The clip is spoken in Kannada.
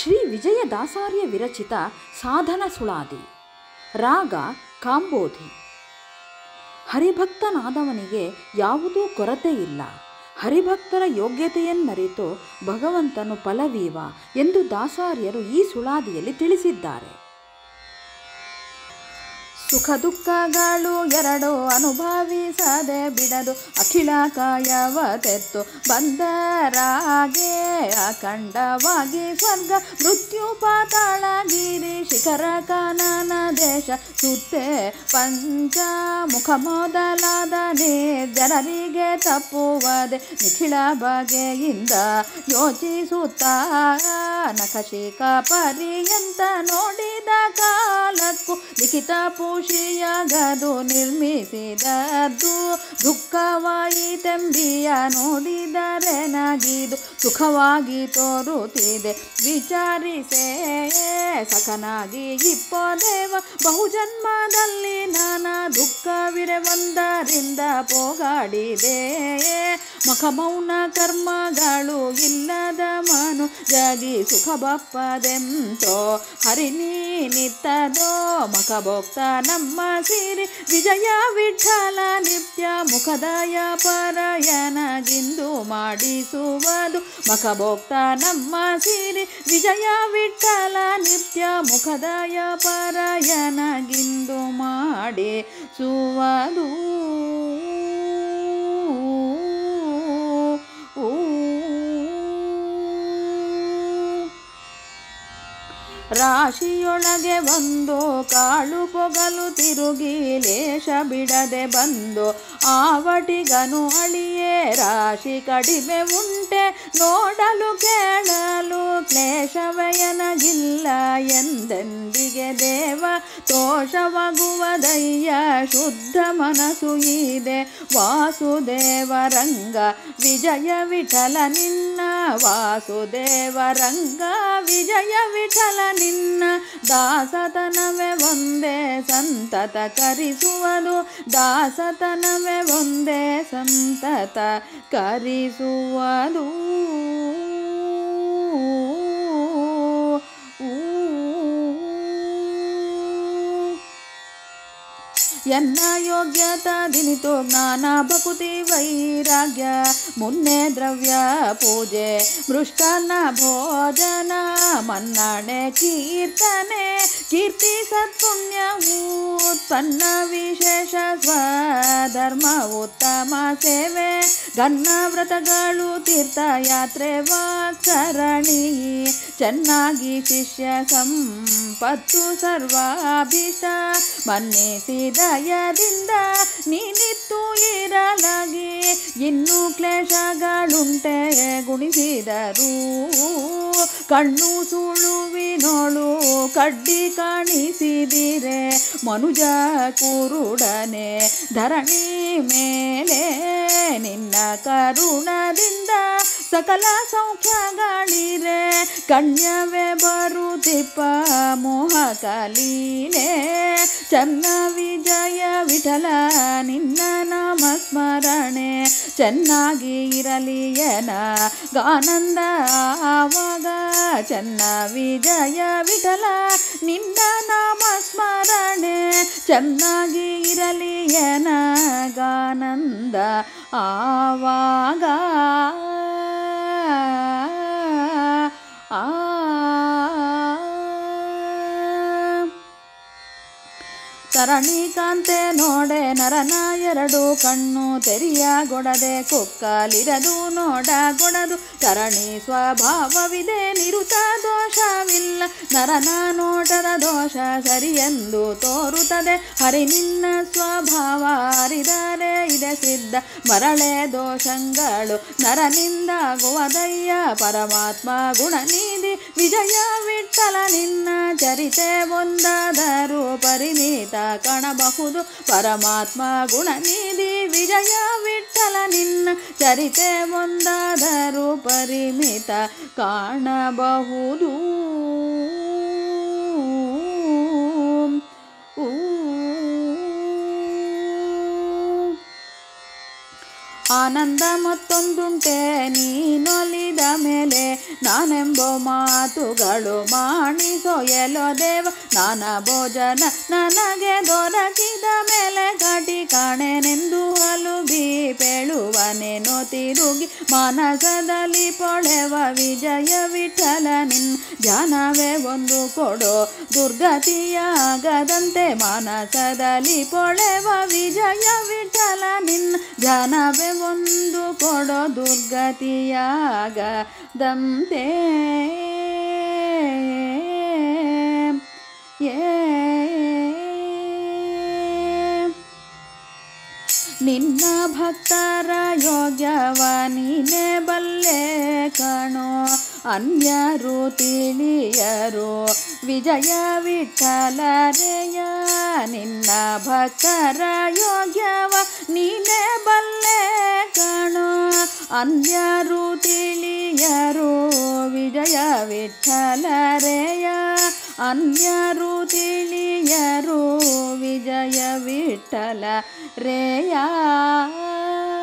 ಶ್ರೀ ವಿಜಯದಾಸಾರ್ಯ ವಿರಚಿತ ಸಾಧನ ಸುಳಾದಿ ರಾಗ ಕಾಂಬೋಧಿ ಹರಿಭಕ್ತನಾದವನಿಗೆ ಯಾವುದೂ ಕೊರತೆ ಇಲ್ಲ ಹರಿಭಕ್ತರ ಯೋಗ್ಯತೆಯನ್ನರಿತು ಭಗವಂತನು ಫಲವೀವ ಎಂದು ದಾಸಾರ್ಯರು ಈ ಸುಳಾದಿಯಲ್ಲಿ ತಿಳಿಸಿದ್ದಾರೆ ಸುಖ ದುಃಖಗಳು ಎರಡು ಅನುಭವಿಸದೆ ಬಿಡದು ಅಖಿಲ ಕಾಯವ ತೆತ್ತು ಬಂದರಾಗೆ ಅಖಂಡವಾಗಿ ಸ್ವರ್ಗ ಮೃತ್ಯು ಪಾತಾಳ ಗಿರಿ ಶಿಖರ ಕಾನನ ದೇಶ ಸುತ್ತೆ ಪಂಚ ಮುಖ ಮೊದಲಾದ ಜನರಿಗೆ ತಪ್ಪುವದೆ ನಿಖಿಳ ಬಗೆಯಿಂದ ಯೋಚಿಸುತ್ತಾ ನಖಶಿಕ ಪರ್ಯಂತ ನೋಡಿದ ಕಾಲಕ್ಕೂ ಲಿಖಿತ ಪುಷಿಯಾಗದು ನಿರ್ಮಿಸಿದದ್ದು ದುಃಖವಾಯಿತೆಂಬಿಯ ನೋಡಿದರೆ ನಗಿದು ಸುಖವಾಗಿ ತೋರುತ್ತಿದೆ ವಿಚಾರಿಸೇ ಸಖನಾಗಿ ಇಪ್ಪದೇವ ಬಹುಜನ್ಮದಲ್ಲಿ ನಾನಾ ದುಃಖವಿರೆ ಒಂದರಿಂದ ಪೋಗಾಡಿದೆ ಮುಖ ಮೌನ ಕರ್ಮಗಳು ಇಲ್ಲದ ಮನು ಜಗಿ ಸುಖ ಬಪ್ಪದೆಂತೋ ಹರಿನಿ ನಿತ್ತದೋ ಮಖ ಭೋಕ್ತ ನಮ್ಮ ಸಿರಿ ವಿಜಯ ವಿಠಲ ನಿತ್ಯ ಮುಖದಯ ಪರಯನಗಿಂದು ಮಾಡಿಸುವುದು ಮಖ ಭೋಕ್ತ ನಮ್ಮ ಸಿರಿ ವಿಜಯ ವಿಠಲ ನಿತ್ಯ ಮುಖದಯ ಪರಯನಗಿಂದು ಮಾಡಿಸುವುದು ರಾಶಿಯೊಳಗೆ ಒಂದು ಕಾಳು ಪೊಗಲು ತಿರುಗಿ ಲೇಷ ಬಿಡದೆ ಬಂದು ಆವಟಿಗನು ಅಳಿಯೇ ರಾಶಿ ಕಡಿಮೆ ಉಂಟೆ ನೋಡಲು ಕೇಳಲು ಕ್ಲೇಶವಯನಗಿಲ್ಲ ಎಂದೆಂದಿಗೆ ದೇವ ತೋಷವಾಗುವುದಯ್ಯ ಶುದ್ಧ ಮನಸ್ಸು ಇದೆ ವಾಸುದೇವರಂಗ ವಿಜಯ ವಿಠಲ ನಿನ್ನ ವಾಸುದೇವರಂಗ ವಿಜಯ ವಿಠಲ ನಿನ್ನ ದಾಸತನವೇ ಒಂದೇ ಸಂತತ ಕರಿಸುವುದು ದಾಸತನವೇ ಒಂದೇ ಸಂತತ ಕರಿಸುವುದು ಎನ್ನ ಯೋಗ್ಯತಾದಿನಿತು ಜ್ಞಾನ ಭಕುತಿ ವೈರಾಗ್ಯ ಮುನ್ನೆ ದ್ರವ್ಯ ಪೂಜೆ ಮೃಷ್ಟಾನ್ನ ಭೋಜನ ಮನ್ನಣೆ ಕೀರ್ತನೆ ಕೀರ್ತಿ ಸತ್ಪುಣ್ಯ ಉತ್ಪನ್ನ ವಿಶೇಷ ಸ್ವಧರ್ಮ ಉತ್ತಮ ಸೇವೆ ಗನ್ನ ವ್ರತಗಳು ತೀರ್ಥಯಾತ್ರೆ ವಾಕ್ಸರಣಿ ಚೆನ್ನಾಗಿ ಶಿಷ್ಯ ಸಂಪತ್ತು ಸರ್ವಾಭೀಷ್ಟ ಮನ್ನಿಸಿದಯದಿಂದ ನೀನಿತ್ತು ಇರಲಾಗಿ ಇನ್ನೂ ಕ್ಲೇಶಗಳುಂಟೆ ಗುಣಿಸಿದರು ಕಣ್ಣು ಸುಳುವಿನೋಳು ಕಡ್ಡಿ ಕಾಣಿಸಿದಿರೆ ಮನುಜ ಕುರುಡನೆ ಧರಣಿ ಮೇಲೆ ನಿನ್ನ ಕರುಣದಿಂದ ಸಕಲ ಸೌಖ್ಯಗಳಿರೆ ಕಣ್ಯವೇ ಬರುತ್ತಿಪ್ಪ ಮೋಹ ಕಲೀಲೆ ಚನ್ನ ವಿಜಯ ವಿಠಲ ನಿನ್ನ ನಾಮ ಸ್ಮರಣೆ ಚೆನ್ನಾಗಿ ಇರಲಿಯನ ಗಾನಂದ ಆವಾಗ ಚನ್ನ ವಿಜಯ ವಿಠಲ ನಿನ್ನ ನಾಮ ಸ್ಮರಣೆ ಚೆನ್ನಾಗಿ ಇರಲಿಯನ ಗಾನಂದ ಆವಾಗ ಆ ತರಣಿಕಾಂತೆ ನೋಡೆ ನರನ ಎರಡು ಕಣ್ಣು ತೆರಿಯಗೊಡದೆ ಕುಕ್ಕಲಿರದು ನೋಡ ಗೊಡದು ತರಣಿ ಸ್ವಭಾವವಿದೆ ನಿರುತ ದೋಷವಿಲ್ಲ ನರನ ನೋಟದ ದೋಷ ಸರಿಯೆಂದು ತೋರುತ್ತದೆ ಹರಿ ನಿನ್ನ ಸ್ವಭಾವ ಅರಿದರೆ ಇದೆ ಸಿದ್ಧ ಮರಳೆ ದೋಷಗಳು ನರನಿಂದಾಗುವುದಯ್ಯ ಪರಮಾತ್ಮ ಗುಣನಿಧಿ ವಿಜಯ ವಿಠಲ ನಿನ್ನ ಚರಿತೆ ಒಂದಾದರೂ ಪರಿಣಿತ ಕಾಣಬಹುದು ಪರಮಾತ್ಮ ಗುಣನಿಧಿ ವಿಜಯ ವಿಠಲ ನಿನ್ನ ಚರಿತೆ ಒಂದಾದರೂ ಪರಿಮಿತ ಕಾಣಬಹುದು ಊ ಆನಂದ ಮತ್ತೊಂದುಂಟೆ ನೀನೊಲಿದ ಮೇಲೆ ನಾನೆಂಬೋ ಮಾತುಗಳು ಮಾಣಿಸೋ ಎಲ್ಲೋ ದೇವ ನಾನ ಭೋಜನ ನನಗೆ ದೊರಕಿದ ಮೇಲೆ ಘಟಿ ಕಾಣೆನೆಂದು ಹಲುಬಿ ಪೇಳುವನೇನೋ ತಿರುಗಿ ಮಾನಸದಲ್ಲಿ ಪೊಳೆವ ವಿಜಯ ವಿಠಲ ನಿನ್ ಧ್ಯಾನವೇ ಒಂದು ಕೊಡೋ ದುರ್ಗತಿಯಾಗದಂತೆ ಮಾನಸದಲ್ಲಿ ಪೊಳೆವ ವಿಜಯ ವಿಠಲ ನಿನ್ನ ಧ್ಯಾನವೇ ಒಂದು ಕೊಡೋ ದುರ್ಗತಿಯಾಗದಂತೆ ಏ ನಿನ್ನ ಭಕ್ತರ ಯೋಗ್ಯವ ನೀನೇ ಬಲ್ಲೆ ಕಣೋ ಅನ್ಯರು ತಿಳಿಯರು ವಿಜಯ ವಿಠಲರೆಯ ನಿನ್ನ ಭಕ್ತರ ಯೋಗ್ಯವ ನೀನೇ ಬಲ್ಲೆ ಕಣೋ ಅನ್ಯರು ತಿಳಿಯರು ವಿಜಯ ವಿಠಲರೆಯ ಅನ್ಯರು ತಿಳಿಯರು ವಿಜಯ ವಿಠಲ ರೇಯ